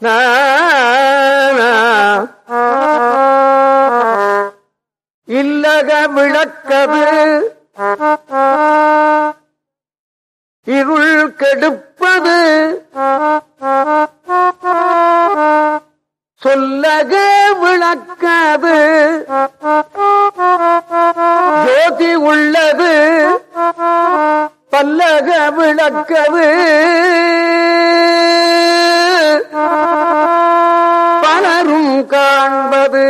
இல்லக விளக்கது இருள் கெடுப்பது சொல்லக விளக்கது ஜோதி உள்ளது பல்லக விளக்கது பலரும் காண்பது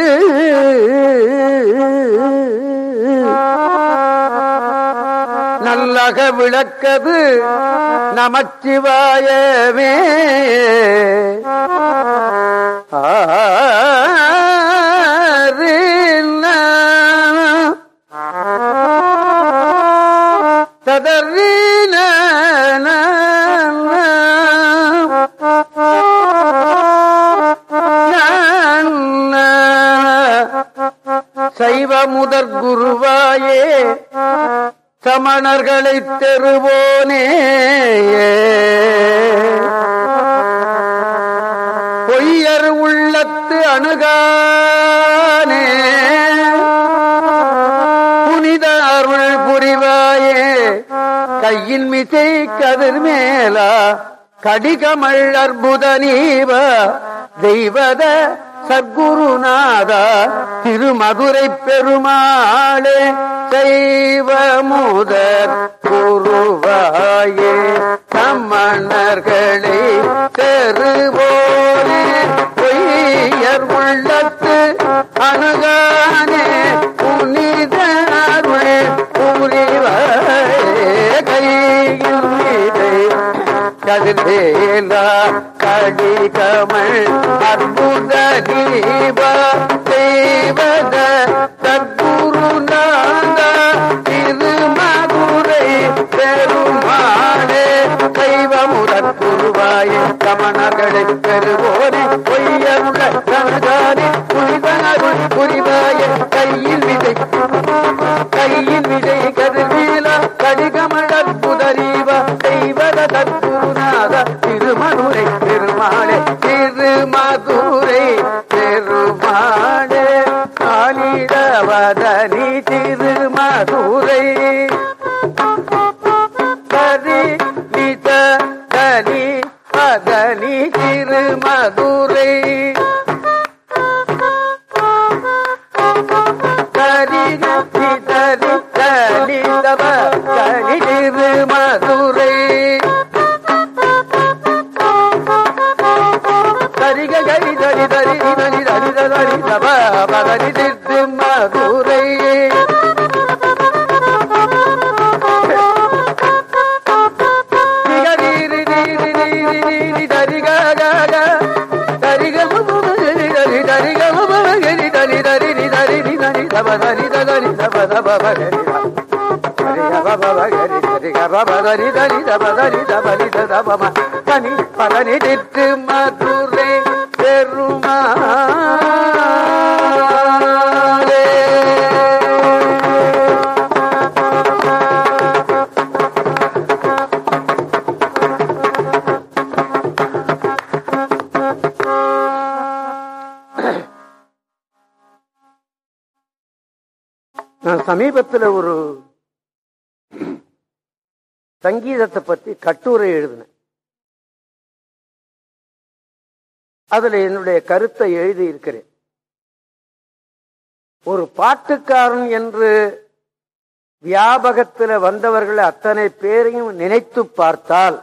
நல்லக விளக்கது நமச்சிவாயவே ததறீன சைவ முதற் குருவாயே சமணர்களை தெருவோனே பொய்யர் உள்ளத்து அணுகானே புனித அருள் புரிவாயே கையின் மிசை கதிர் மேலா கடிகமல் அற்புத நீவ தெய்வத சத்குருநாதா திருமதுரை பெருமாளே தெய்வ முதற் குருவாயே சம்மணர்களை தெருவோனே பொய்யர் உள்ளத்து அணுகானே புனித அருள் புரிவாயே கையில் மீதை கதிர்வேலா கடிகமல் அற்புத தீப தேவத சத்குருநாத திருமதுரை பெருமாளே தெய்வமுடன் குருவாயே கமணர்களை பெறுவோனே பொய்யருள கனகானே புனிதனருள் புரிவாயே கையில் விதை கையில் விதை கதிர்வீல கடிகமழ புதரீவ தெய்வத தற்குருநாத திருமதுரை பெருமாளே திருமதுரை பெருமாளே காலிடவதனி திருமதுரை கரி நித கனி பதனி திருமதுரை கரி நிதரி கனி தவ கனி திருமதுரை தரிக கரி தரி தரி தரி தரி தரி தப பதனி திருமதுரை மதுரை பெருமாளே நான் சமீபத்தில் ஒரு சங்கீதத்தை பத்தி கட்டுரை எழுதினேன் அதுல என்னுடைய கருத்தை எழுதி இருக்கிறேன் ஒரு பாட்டுக்காரன் என்று வியாபகத்தில் வந்தவர்கள் அத்தனை பேரையும் நினைத்து பார்த்தால்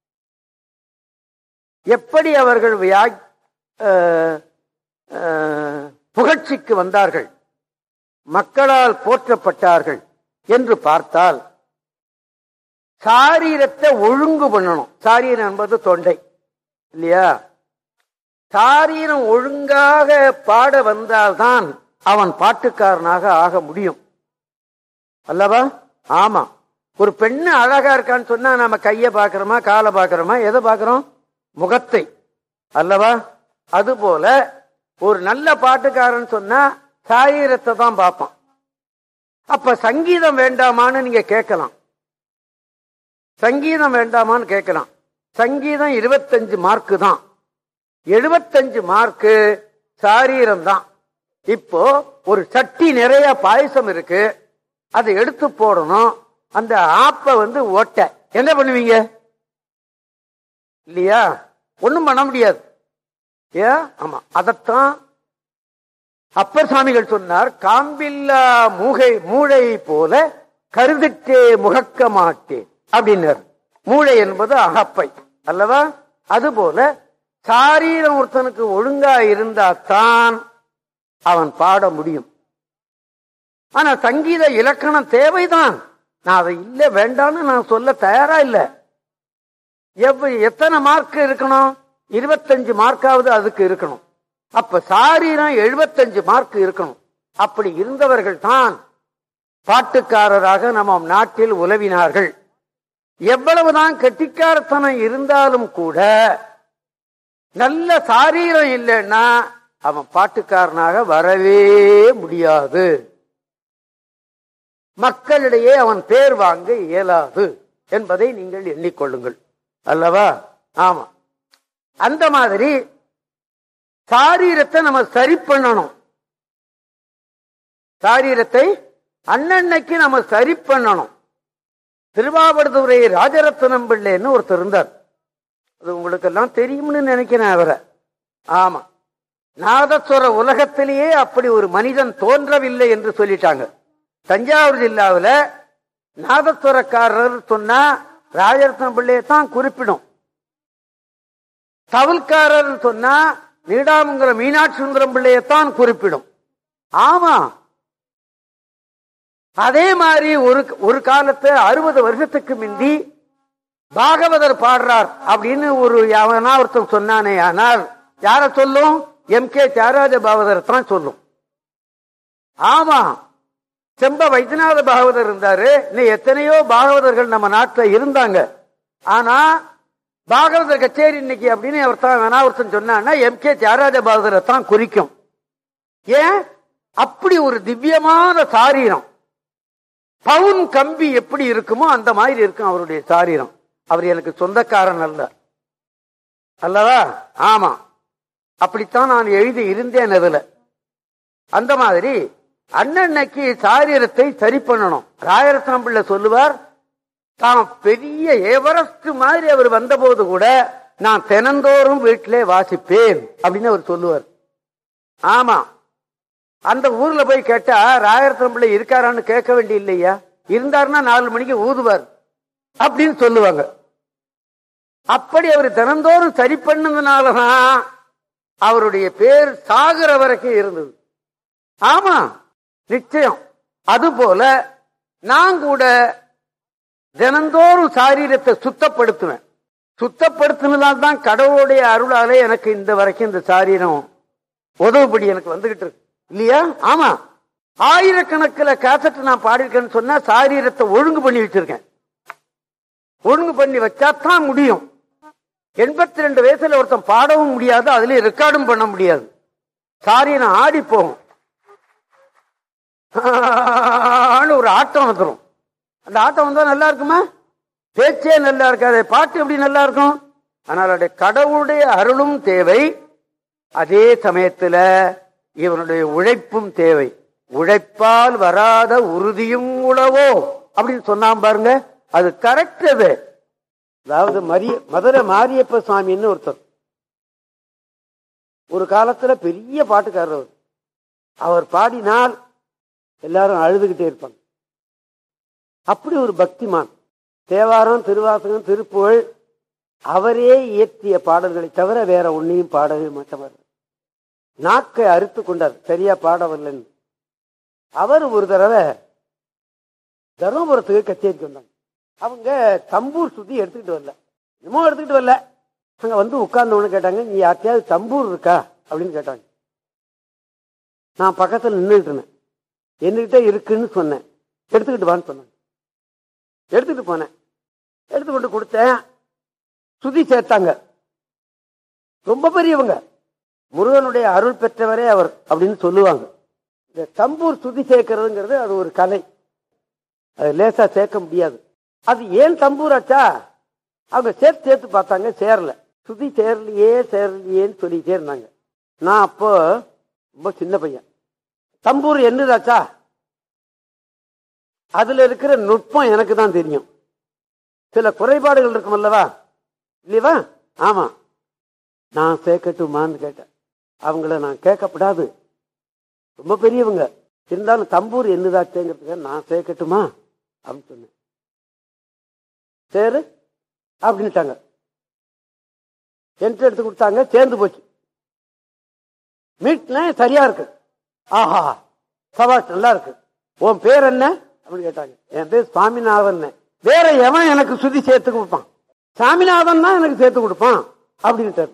எப்படி அவர்கள் வியா அஹ், அஹ், புகழ்ச்சிக்கு வந்தார்கள் மக்களால் போற்றப்பட்டார்கள் என்று பார்த்தால் சாரீரத்தை ஒழுங்கு பண்ணணும் சாரீரம் என்பது தொண்டை இல்லையா சாரீரம் ஒழுங்காக பாட வந்தால்தான் அவன் பாட்டுக்காரனாக ஆக முடியும் அல்லவா ஆமா ஒரு பெண்ணு அழகா இருக்கான்னு சொன்னா நம்ம கைய பாக்குறோமா காலை பாக்குறோமா எதை பாக்குறோம் முகத்தை அல்லவா அதுபோல ஒரு நல்ல பாட்டுக்காரன் சொன்னா சாரீரத்தை தான் பார்ப்பான் அப்ப சங்கீதம் வேண்டாமான்னு நீங்க கேட்கலாம் சங்கீதம் வேண்டாமான்னு கேட்கலாம் சங்கீதம் இருபத்தஞ்சு மார்க்கு தான் எழுபத்தஞ்சு மார்க்கு சாரீரம் தான் இப்போ ஒரு சட்டி நிறைய பாயசம் இருக்கு அதை எடுத்து போடணும் அந்த ஆப்ப வந்து ஓட்ட என்ன பண்ணுவீங்க இல்லையா ஒண்ணும் பண்ண முடியாது ஏன் ஆமா அதத்தான் அப்பர் சாமிகள் சொன்னார் காம்பில்லா மூகை மூளை போல கருதிட்டே முகக்க மாட்டேன் அப்படின்னார் மூளை என்பது அகப்பை அல்லவா அதுபோல சாரீரம் ஒருத்தனுக்கு ஒழுங்கா இருந்தா தான் அவன் பாட முடியும் ஆனா சங்கீத இலக்கணம் தேவைதான் நான் அதை இல்ல வேண்டாம்னு நான் சொல்ல தயாரா இல்ல எவ்வ எத்தனை மார்க் இருக்கணும் இருபத்தஞ்சு மார்க்காவது அதுக்கு இருக்கணும் அப்ப சாரீரம் எழுபத்தஞ்சு மார்க் இருக்கணும் அப்படி இருந்தவர்கள் தான் பாட்டுக்காரராக நம்ம நாட்டில் உலவினார்கள் எவ்வளவுதான் கெட்டிக்காரத்தனம் இருந்தாலும் கூட நல்ல சாரீரம் இல்லைன்னா அவன் பாட்டுக்காரனாக வரவே முடியாது மக்களிடையே அவன் பேர் வாங்க இயலாது என்பதை நீங்கள் எண்ணிக்கொள்ளுங்கள் அல்லவா ஆமா அந்த மாதிரி சாரீரத்தை நம்ம சரி பண்ணணும் சாரீரத்தை அன்னன்னைக்கு நம்ம சரி பண்ணணும் திருவாவடுதுறை ராஜரத்னம் பிள்ளைன்னு ஒருத்தர் இருந்தார் அது உங்களுக்கு எல்லாம் தெரியும்னு நினைக்கிறேன் அவரை ஆமா நாதஸ்வர உலகத்திலேயே அப்படி ஒரு மனிதன் தோன்றவில்லை என்று சொல்லிட்டாங்க தஞ்சாவூர் ஜில்லாவில் நாதஸ்வரக்காரர் சொன்னா ராஜரத்னம் பிள்ளையை தான் குறிப்பிடும் தவில்காரர் சொன்னா நீடாமங்கலம் மீனாட்சி சுந்தரம் பிள்ளையத்தான் குறிப்பிடும் ஆமா அதே மாதிரி ஒரு ஒரு காலத்து அறுபது வருஷத்துக்கு முந்தி பாகவதர் பாடுறார் அப்படின்னு ஒரு எவனா ஒருத்தன் சொன்னானே ஆனால் யார சொல்லும் எம் கே தியாகராஜ பாகவதர் தான் சொல்லும் ஆமா செம்ப வைத்தியநாத பாகவதர் இருந்தாரு இன்னும் எத்தனையோ பாகவதர்கள் நம்ம நாட்டில் இருந்தாங்க ஆனா பாகவதர் கச்சேரி இன்னைக்கு அப்படின்னு அவர் தான் வேணா ஒருத்தன் சொன்னான்னா எம் கே தியாகராஜ பாகவதரை தான் குறிக்கும் ஏன் அப்படி ஒரு திவ்யமான சாரீரம் பவுன் கம்பி எப்படி இருக்குமோ அந்த மாதிரி இருக்கும் அவருடைய சாரீரம் அவர் எனக்கு சொந்தக்காரன் அல்ல அல்லவா ஆமா அப்படித்தான் நான் எழுதி இருந்தேன் அதுல அந்த மாதிரி அன்னன்னைக்கு சாரீரத்தை சரி பண்ணணும் ராயரத்னம் பிள்ளை சொல்லுவார் தான் பெரிய எவரஸ்ட் மாதிரி அவர் வந்தபோது கூட நான் தினந்தோறும் வீட்டிலே வாசிப்பேன் அப்படின்னு அவர் சொல்லுவார் ஆமா அந்த ஊர்ல போய் கேட்டா ராயரத்னம் பிள்ளை இருக்காரான்னு கேட்க வேண்டிய இல்லையா இருந்தாருன்னா நாலு மணிக்கு ஊதுவார் அப்படின்னு சொல்லுவாங்க அப்படி அவர் தினந்தோறும் சரி பண்ணதுனாலதான் அவருடைய பேர் சாகுற வரைக்கும் இருந்தது ஆமா நிச்சயம் அதுபோல நான் கூட தினந்தோறும் சாரீரத்தை சுத்தப்படுத்துவேன் சுத்தப்படுத்தினதால் தான் கடவுளுடைய அருளாலே எனக்கு இந்த வரைக்கும் இந்த சாரீரம் உதவுபடி எனக்கு வந்துகிட்டு இருக்கு இல்லையா ஆமா ஆயிரக்கணக்கில் கேசட் நான் பாடியிருக்கேன்னு சொன்னா சாரீரத்தை ஒழுங்கு பண்ணி வச்சிருக்கேன் ஒழுங்கு பண்ணி வச்சா தான் முடியும் எண்பத்தி ரெண்டு வயசுல ஒருத்தன் பாடவும் முடியாது அதுலயும் ரெக்கார்டும் பண்ண முடியாது சாரீரம் ஆடி போகும் ஒரு ஆட்டம் வந்துடும் அந்த ஆட்டம் வந்தா நல்லா இருக்குமா பேச்சே நல்லா இருக்காது பாட்டு எப்படி நல்லா இருக்கும் ஆனால் கடவுளுடைய அருளும் தேவை அதே சமயத்துல இவனுடைய உழைப்பும் தேவை உழைப்பால் வராத உறுதியும் உழவோ அப்படின்னு சொன்னான் பாருங்க அது கரெக்ட் அது அதாவது மரிய மதுரை மாரியப்ப சுவாமின்னு ஒருத்தர் ஒரு காலத்துல பெரிய பாட்டுக்காரர் அவர் அவர் பாடினால் எல்லாரும் அழுதுகிட்டே இருப்பாங்க அப்படி ஒரு பக்திமான் தேவாரம் திருவாசகம் திருப்புகழ் அவரே இயற்றிய பாடல்களை தவிர வேற ஒன்னையும் பாடவே மாட்டவர் நாக்கை அறுத்து கொண்டார் சரியா பாடவில்லைன்னு அவர் ஒரு தடவை தருமபுரத்துக்கு கச்சேரிக்கு வந்தாங்க அவங்க தம்பூர் சுத்தி எடுத்துக்கிட்டு வரல என்னமோ எடுத்துக்கிட்டு வரல அங்க வந்து உட்கார்ந்தவனு கேட்டாங்க நீ யார்த்தையாவது தம்பூர் இருக்கா அப்படின்னு கேட்டாங்க நான் பக்கத்தில் நின்றுட்டு இருந்தேன் என்கிட்ட இருக்குன்னு சொன்னேன் எடுத்துக்கிட்டு வான்னு சொன்னாங்க எடுத்துட்டு போனேன் எடுத்து கொண்டு கொடுத்தேன் சுதி சேர்த்தாங்க ரொம்ப பெரியவங்க முருகனுடைய அருள் பெற்றவரே அவர் அப்படின்னு சொல்லுவாங்க இந்த தம்பூர் சுதி சேர்க்கிறதுங்கிறது அது ஒரு கலை அது லேசா சேர்க்க முடியாது அது ஏன் தம்பூர் ஆச்சா அவங்க சேர்த்து சேர்த்து பார்த்தாங்க சேரல சுதி சேரலையே சேரலையேன்னு சொல்லிட்டே இருந்தாங்க நான் அப்போ ரொம்ப சின்ன பையன் தம்பூர் என்னதாச்சா அதுல இருக்கிற நுட்பம் எனக்கு தான் தெரியும் சில குறைபாடுகள் இருக்கும் அல்லவா இல்லையவா ஆமா நான் சேர்க்கட்டுமான்னு கேட்டேன் அவங்கள நான் கேட்கப்படாது ரொம்ப பெரியவங்க இருந்தாலும் தம்பூர் என்னதாச்சேங்கிறதுக்கு நான் சேர்க்கட்டுமா அப்படின்னு சொன்னேன் சேரு அப்படின்ட்டாங்க என்ட்ரி எடுத்து கொடுத்தாங்க சேர்ந்து போச்சு மீட்ல சரியா இருக்கு ஆஹா சபாஷ் நல்லா இருக்கு உன் பேர் என்ன அப்படின்னு கேட்டாங்க என் பேர் சுவாமிநாதன் வேற எவன் எனக்கு சுத்தி சேர்த்து கொடுப்பான் சாமிநாதன் தான் எனக்கு சேர்த்து கொடுப்பான் அப்படின்ட்டாரு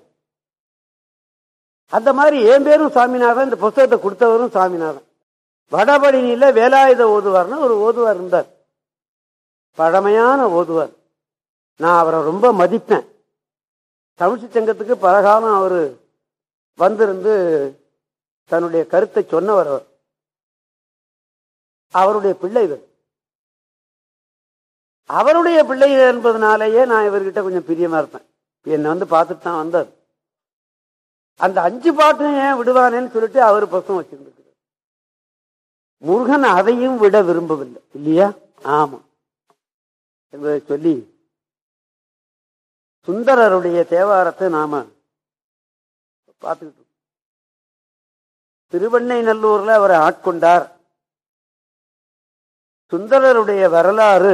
அந்த மாதிரி என் பேரும் சாமிநாதன் இந்த புஸ்தகத்தை கொடுத்தவரும் சாமிநாதன் வடபழனியில வேலாயுத ஓதுவார்னு ஒரு ஓதுவார் இருந்தார் பழமையான ஓதுவார் நான் அவரை ரொம்ப மதிப்பேன் தமிழ்ச்சி சங்கத்துக்கு பலகாலம் அவர் வந்திருந்து தன்னுடைய கருத்தை சொன்னவர் அவர் அவருடைய பிள்ளை இவர் அவருடைய பிள்ளை என்பதனாலேயே நான் இவர்கிட்ட கொஞ்சம் பிரியமா இருப்பேன் என்னை வந்து பார்த்துட்டு தான் வந்தார் அந்த அஞ்சு பாட்டும் ஏன் விடுவானேன்னு சொல்லிட்டு அவர் புஸ்தகம் வச்சிருந்துருக்கிறார் முருகன் அதையும் விட விரும்பவில்லை இல்லையா ஆமா என்பதை சொல்லி சுந்தரருடைய தேவாரத்தை நாம பார்த்துக்கிட்டு இருக்கோம். திருவண்ணை நல்லூர்ல அவரை ஆட்கொண்டார் சுந்தரருடைய வரலாறு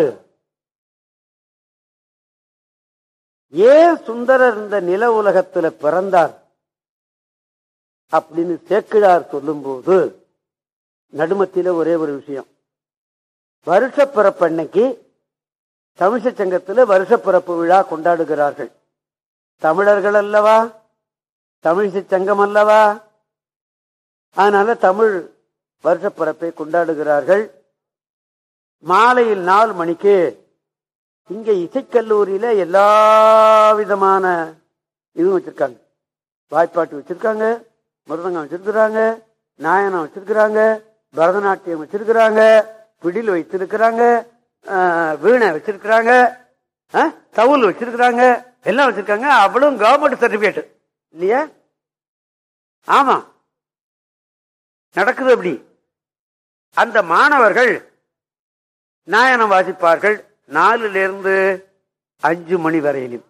ஏன் சுந்தரர் இந்த நில உலகத்துல பிறந்தார் அப்படின்னு சேக்கிழார் சொல்லும்போது நடுமத்தில ஒரே ஒரு விஷயம் வருஷ பிறப்பன்னைக்கு தமிழ்ச்ச சங்கத்துல வருஷ பிறப்பு விழா கொண்டாடுகிறார்கள் தமிழர்கள் அல்லவா தமிழிசை சங்கம் அல்லவா அதனால தமிழ் வருஷ பிறப்பை கொண்டாடுகிறார்கள் மாலையில் நாலு மணிக்கு இங்க இசைக்கல்லூரியில எல்லா விதமான இதுவும் வச்சிருக்காங்க வாய்ப்பாட்டு வச்சிருக்காங்க மிருதங்கம் வச்சிருக்கிறாங்க நாயனம் வச்சிருக்கிறாங்க பரதநாட்டியம் வச்சிருக்கிறாங்க பிடில் வைத்திருக்கிறாங்க ஆஹ், வீணை வச்சிருக்கிறாங்க ஆஹ், தவுல் வச்சிருக்கிறாங்க எல்லாம் வச்சிருக்காங்க அவ்வளவு கவர்மெண்ட் சர்டிபிகேட் இல்லையா ஆமா நடக்குது அப்படி அந்த மாணவர்கள் நாயனம் வாசிப்பார்கள் நாலுல இருந்து அஞ்சு மணி வரையிலும்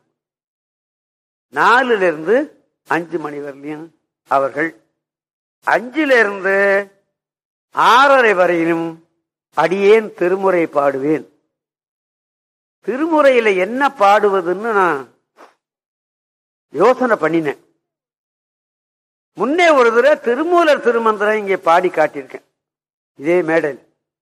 நாலுல இருந்து அஞ்சு மணி வரையிலும் அவர்கள் அஞ்சுல இருந்து ஆறரை வரையிலும் அடியேன் திருமுறை பாடுவேன் திருமுறையில என்ன பாடுவதுன்னு நான் யோசனை பண்ணினேன் முன்னே ஒரு தடவை திருமூலர் திருமந்திரம் இங்கே பாடி காட்டியிருக்கேன் இதே மேடையில்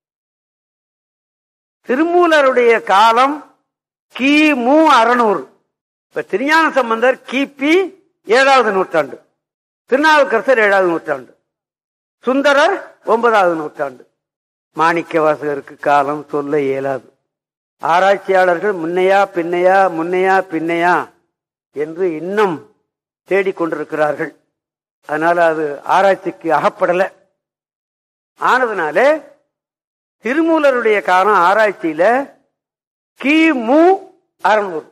திருமூலருடைய காலம் கிமு அறுநூறு இப்ப திருஞான சம்பந்தர் கிபி ஏழாவது நூற்றாண்டு திருநாவுக்கரசர் ஏழாவது நூற்றாண்டு சுந்தரர் ஒன்பதாவது நூற்றாண்டு மாணிக்க வாசகருக்கு காலம் சொல்ல இயலாது ஆராய்ச்சியாளர்கள் முன்னையா பின்னையா முன்னையா பின்னையா என்று இன்னும் தேடிக்கொண்டிருக்கிறார்கள் அதனால அது ஆராய்ச்சிக்கு அகப்படல ஆனதுனாலே திருமூலருடைய காலம் ஆராய்ச்சியில கிமு அறுநூறு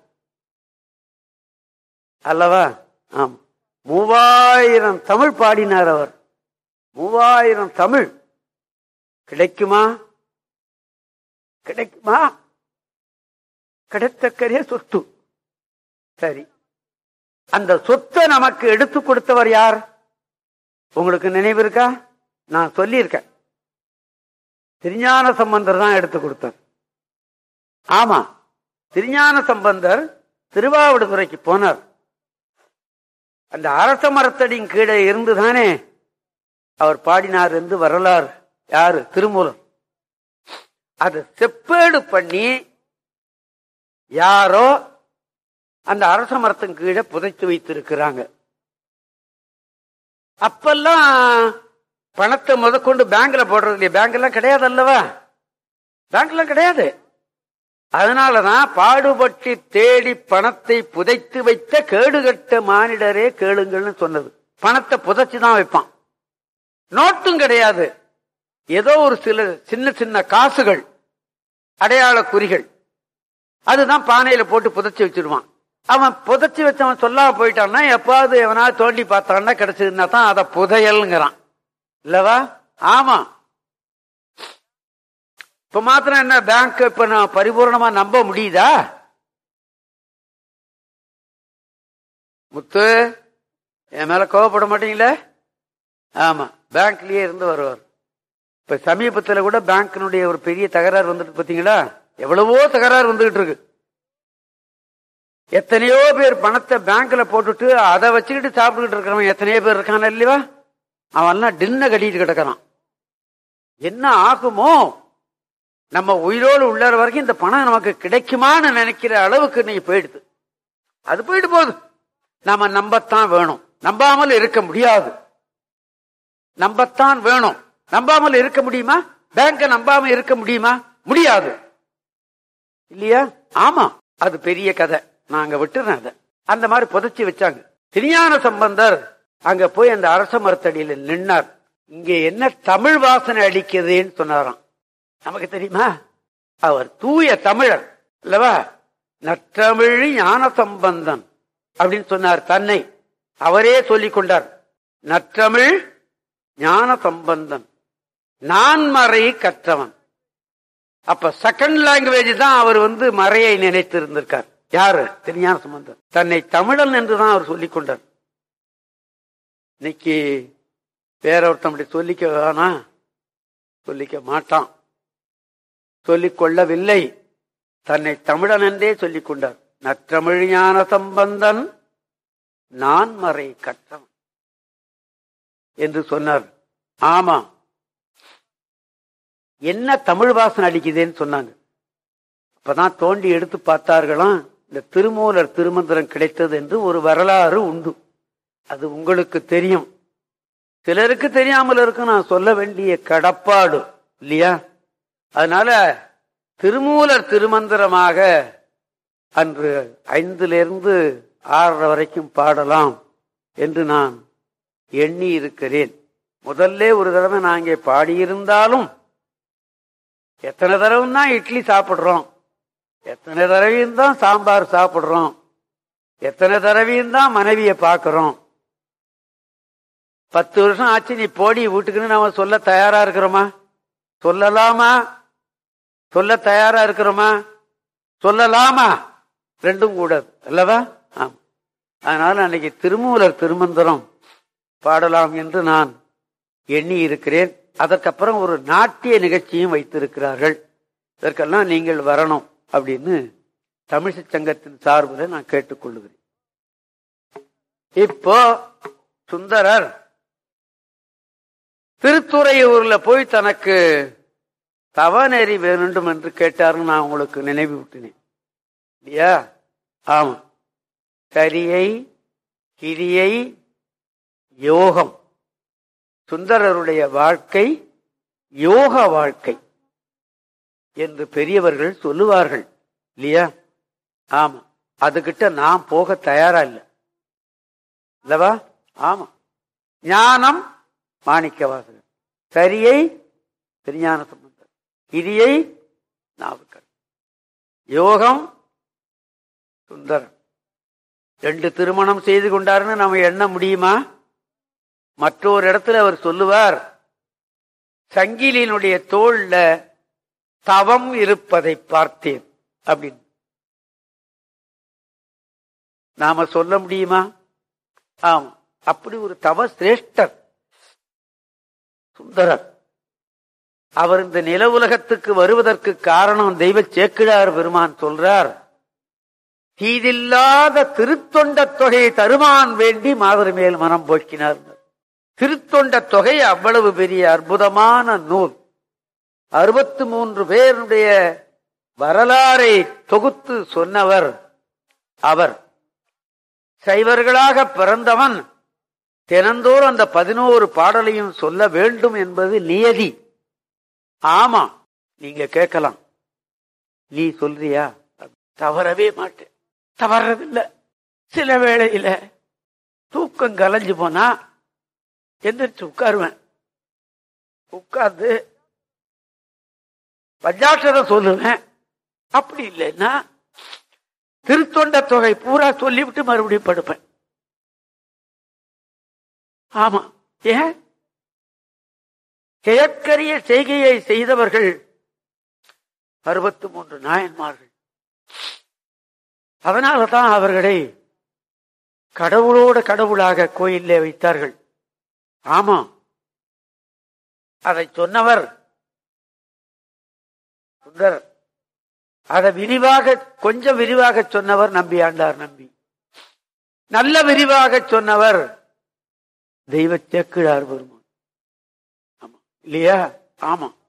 அல்லவா ஆம் மூவாயிரம் தமிழ் பாடினார் அவர் மூவாயிரம் தமிழ் கிடைக்குமா கிடைக்குமா கிடைத்தக்கரே சொத்து சரி அந்த சொத்தை நமக்கு எடுத்து கொடுத்தவர் யார் உங்களுக்கு நினைவு இருக்கா நான் சொல்லியிருக்கேன் திருஞான சம்பந்தர் தான் எடுத்து கொடுத்தார் ஆமா திருஞான சம்பந்தர் திருவாவடுதுறைக்கு போனார் அந்த அரச மரத்தடியின் கீழே இருந்துதானே அவர் பாடினார் என்று வரலாறு யாரு திருமூலம் அதை செப்பேடு பண்ணி யாரோ அந்த அரச மரத்தின் கீழே புதைத்து வைத்திருக்கிறாங்க அப்பெல்லாம் பணத்தை முதற்கொண்டு பேங்க்ல போடுறது இல்லையா பேங்க் எல்லாம் கிடையாது அல்லவா பேங்க்லாம் கிடையாது அதனாலதான் பாடுபட்டு தேடி பணத்தை புதைத்து வைத்த கேடுகட்ட மானிடரே கேளுங்கள்னு சொன்னது பணத்தை புதைச்சு தான் வைப்பான் நோட்டும் கிடையாது ஏதோ ஒரு சில சின்ன சின்ன காசுகள் அடையாள குறிகள் அதுதான் பானையில போட்டு புதைச்சு வச்சிருவான் அவன் புதைச்சி வச்சவன் சொல்லாம போயிட்டான்னா எப்பாவது எவனாவது தோண்டி பார்த்தான்னா கிடைச்சதுன்னா தான் அதை புதையல்ங்கிறான் இல்லவா ஆமா இப்ப மாத்திரம் என்ன பேங்க் இப்ப நான் பரிபூர்ணமா நம்ப முடியுதா முத்து என் மேல கோவப்பட மாட்டீங்களே ஆமா பேங்க்லயே இருந்து வருவார் இப்ப சமீபத்துல கூட பேங்க்கினுடைய ஒரு பெரிய தகராறு வந்துட்டு பாத்தீங்களா எவ்வளவோ தகராறு வந்துகிட்டு இருக்கு எத்தனையோ பேர் பணத்தை பேங்க்ல போட்டுட்டு அதை வச்சுக்கிட்டு சாப்பிட்டுக்கிட்டு இருக்கிறவன் எத்தனையோ பேர் இருக்கான இல்லையா அவன்லாம் டின்ன கட்டிட்டு கிடக்கிறான் என்ன ஆகுமோ நம்ம உயிரோடு உள்ளற வரைக்கும் இந்த பணம் நமக்கு கிடைக்குமான்னு நினைக்கிற அளவுக்கு இன்னைக்கு போயிடுது அது போயிட்டு போகுது நாம நம்பத்தான் வேணும் நம்பாமல் இருக்க முடியாது நம்பத்தான் வேணும் நம்பாமல் இருக்க முடியுமா பேங்க நம்பாம இருக்க முடியுமா முடியாது இல்லையா ஆமா அது பெரிய கதை நாங்க விட்டுறேன் அதை அந்த மாதிரி புதைச்சி வச்சாங்க திருஞான சம்பந்தர் அங்க போய் அந்த அரச மரத்தடியில நின்னார் இங்க என்ன தமிழ் வாசனை அடிக்குதுன்னு சொன்னாராம் நமக்கு தெரியுமா அவர் தூய தமிழர் இல்லவா நற்றமிழ் ஞான சம்பந்தன் அப்படின்னு சொன்னார் தன்னை அவரே சொல்லிக் கொண்டார் நற்றமிழ் ஞான சம்பந்தன் நான்மறை கற்றவன் அப்ப செகண்ட் லாங்குவேஜ் தான் அவர் வந்து மறையை நினைத்து இருந்திருக்கார் யாரு திருஞான சம்பந்தன் தன்னை தமிழன் என்றுதான் அவர் சொல்லிக் கொண்டார் இன்னைக்கு வேற ஒருத்தன் அப்படி சொல்லிக்க வேணா சொல்லிக்க மாட்டான் சொல்லிக் கொள்ளவில்லை தன்னை தமிழன் என்றே சொல்லிக் கொண்டார் நற்றமிழ் ஞான சம்பந்தன் நான் மறை கற்றவன் என்று சொன்னார் ஆமா என்ன தமிழ் வாசனை அடிக்குதுன்னு சொன்னாங்க அப்பதான் தோண்டி எடுத்து பார்த்தார்களாம் இந்த திருமூலர் திருமந்திரம் கிடைத்தது என்று ஒரு வரலாறு உண்டு அது உங்களுக்கு தெரியும் சிலருக்கு தெரியாமல் இருக்கும் நான் சொல்ல வேண்டிய கடப்பாடு இல்லையா அதனால திருமூலர் திருமந்திரமாக அன்று ஐந்திலிருந்து ஆறரை வரைக்கும் பாடலாம் என்று நான் எண்ணி இருக்கிறேன் முதல்ல ஒரு தடவை நான் இங்கே பாடியிருந்தாலும் எத்தனை தடவை தான் இட்லி சாப்பிடுறோம் எத்தனை தடவையும் தான் சாம்பார் சாப்பிடுறோம் எத்தனை தடவையும் தான் மனைவியை பார்க்கிறோம் பத்து வருஷம் ஆச்சு நீ போடி வீட்டுக்குன்னு நாம சொல்ல தயாரா இருக்கிறோமா சொல்லலாமா சொல்ல தயாரா இருக்கிறோமா சொல்லலாமா ரெண்டும் கூடாது அல்லவா ஆமா அதனால அன்னைக்கு திருமூலர் திருமந்திரம் பாடலாம் என்று நான் எண்ணி இருக்கிறேன் அதற்கப்புறம் ஒரு நாட்டிய நிகழ்ச்சியும் வைத்திருக்கிறார்கள் இதற்கெல்லாம் நீங்கள் வரணும் அப்படின்னு தமிழிசை சங்கத்தின் சார்பில் நான் கேட்டுக்கொள்ளுகிறேன் இப்போ சுந்தரர் திருத்துறையூர்ல போய் தனக்கு தவநெறி வேண்டும் என்று கேட்டார்னு நான் உங்களுக்கு நினைவு விட்டினேன் இல்லையா ஆமா கரியை கிரியை யோகம் சுந்தரருடைய வாழ்க்கை யோக வாழ்க்கை என்று பெரியவர்கள் சொல்லுவார்கள் இல்லையா ஆமா அதுகிட்ட நான் போக தயாரா இல்லை இல்லவா ஆமா ஞானம் மாணிக்க வாசகர் சரியை திருஞான சம்பந்தர் கிரியை நாவுக்கர் யோகம் சுந்தரன் ரெண்டு திருமணம் செய்து கொண்டாருன்னு நம்ம எண்ண முடியுமா மற்றொரு இடத்துல அவர் சொல்லுவார் சங்கிலினுடைய தோல்ல தவம் இருப்பதை பார்த்தேன் அப்படின்னு நாம சொல்ல முடியுமா ஆமா அப்படி ஒரு தவ சிரேஷ்டர் சுந்தரர் அவர் இந்த நில உலகத்துக்கு வருவதற்கு காரணம் தெய்வ சேக்கிழார் பெருமான் சொல்றார் தீதில்லாத திருத்தொண்ட தொகையை தருமான் வேண்டி மாதிரி மேல் மனம் போக்கினார் திருத்தொண்ட தொகை அவ்வளவு பெரிய அற்புதமான நூல் அறுபத்தி மூன்று பேருடைய வரலாறை தொகுத்து சொன்னவர் அவர் சைவர்களாக பிறந்தவன் தினந்தோறும் அந்த பதினோரு பாடலையும் சொல்ல வேண்டும் என்பது நியதி ஆமா நீங்க கேட்கலாம் நீ சொல்றியா தவறவே மாட்டேன் தவறதில்லை சில வேளையில தூக்கம் கலைஞ்சு போனா எந்திரிச்சு உட்காருவேன் உட்கார்ந்து பஞ்சாட்சரம் சொல்லுவேன் அப்படி இல்லைன்னா திருத்தொண்ட தொகை பூரா சொல்லிவிட்டு மறுபடியும் படுப்பேன் ஆமா ஏன் செயற்கரிய செய்கையை செய்தவர்கள் அறுபத்தி மூன்று நாயன்மார்கள் அதனாலதான் அவர்களை கடவுளோட கடவுளாக கோயிலே வைத்தார்கள் ஆமா அதை சொன்னவர் சுந்தரர் அதை விரிவாக கொஞ்சம் விரிவாக சொன்னவர் நம்பி ஆண்டார் நம்பி நல்ல விரிவாக சொன்னவர் தெய்வ சேக்கிழார் பெருமான் ஆமா இல்லையா ஆமா